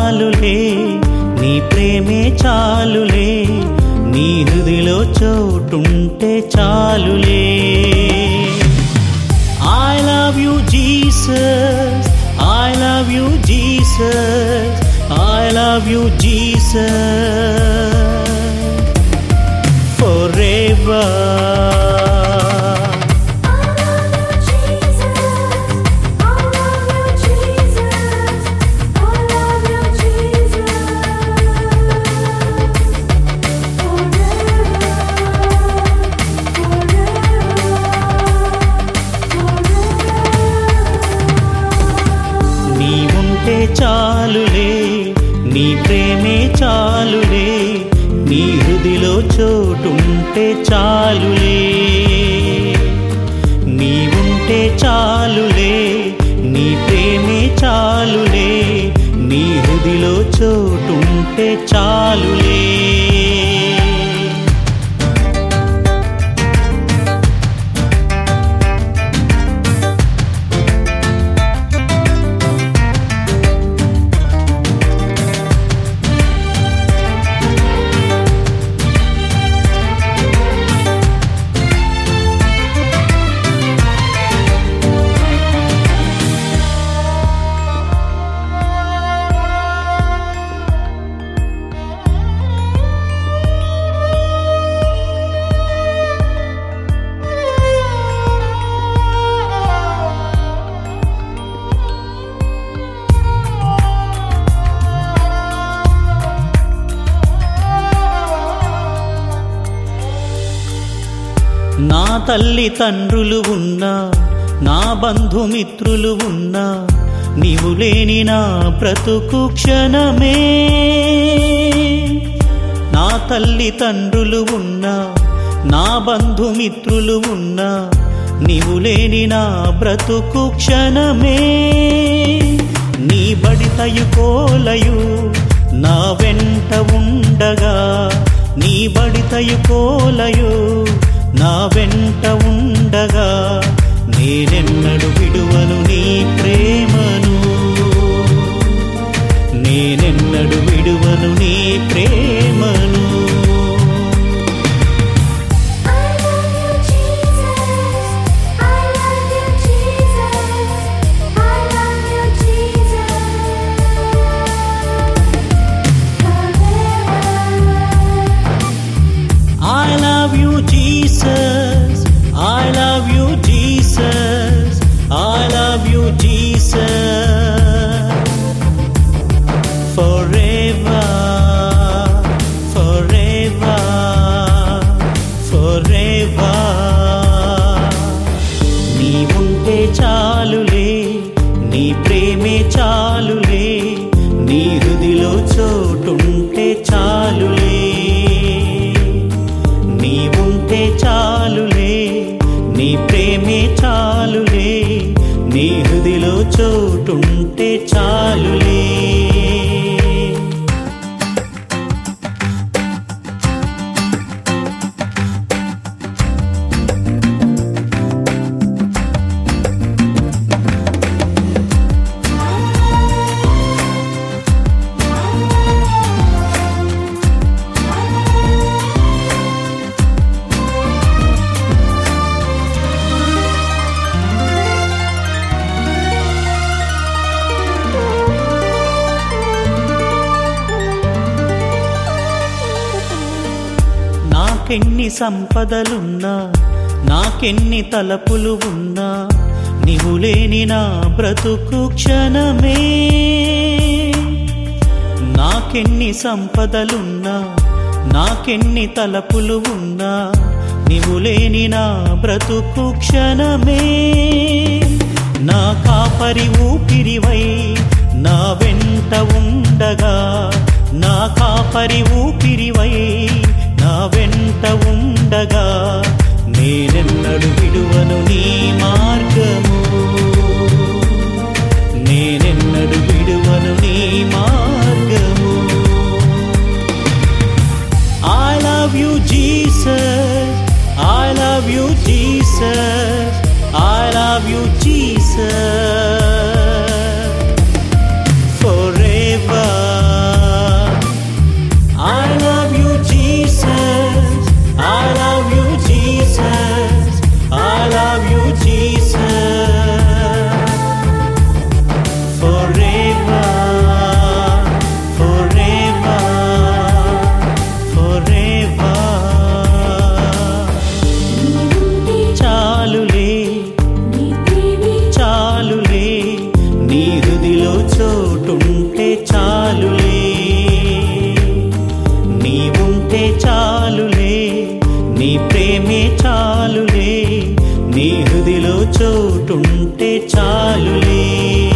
చాలులే నీ ప్రేమే చాలులే నీ హృదిలో చోటుంటే చాలులే I love you Jesus I love you Jesus I love you Jesus forever నీ ఉంటే చాలులే నీ ప్రేమే చాలులే నీ హృదిలో చోటుంటే చాలులే నీ ఉంటే చాలులే నీ ప్రేమే చాలులే నీ హృదిలో చోటుంటే చాలులే నా తల్లి తండ్రులు ఉన్నా నా బంధుమిత్రులు ఉన్నా నీవు లేని నా బ్రతుకు క్షణమే నా తల్లి తండ్రులు ఉన్నా నా బంధుమిత్రులు ఉన్నా నీవు లేని నా బ్రతుకు క్షణమే నీ బడితయు కోలయు నా వెంట ఉండగా నీ బడితయు కోలయు నా వెంట ఉండగా నేనెన్నడు విడువను నీ ప్రేమను నేనెన్నడు విడువను నీ ప్రేమను I love you, Jesus. I love you, Jesus. I love you, Jesus. Forever, forever, forever. నీ ఉంటే చాలులే నీ ప్రేమే చాలులే నీ హృదిలో చోటుంటే చాలులే నీ ఉంటే చాలులే నీ ప్రేమే చాలులే నీ హృదిలో చోటుంటే చాలులే నాకెన్ని సంపదలున్నా నాకెన్ని తలపులు ఉన్నా నీవు లేని నా బ్రతుకు క్షణమే నాకెన్ని సంపదలున్నా నాకెన్ని తలపులు ఉన్నా నీవు లేని నా బ్రతుకు క్షణమే నా కాపరి ఊపిరివై నా వెంట ఉండగా నా కాపరి ఊపిరివై నా వెంట ఉండగా నేనెన్నడు విడువను నీ మార్గము నేనెన్నడు విడువను నీ మార్గము I love you, Jesus. I love you, Jesus. I love you, Jesus. Forever. నీ హృదిలో చోటుంటే చాలులే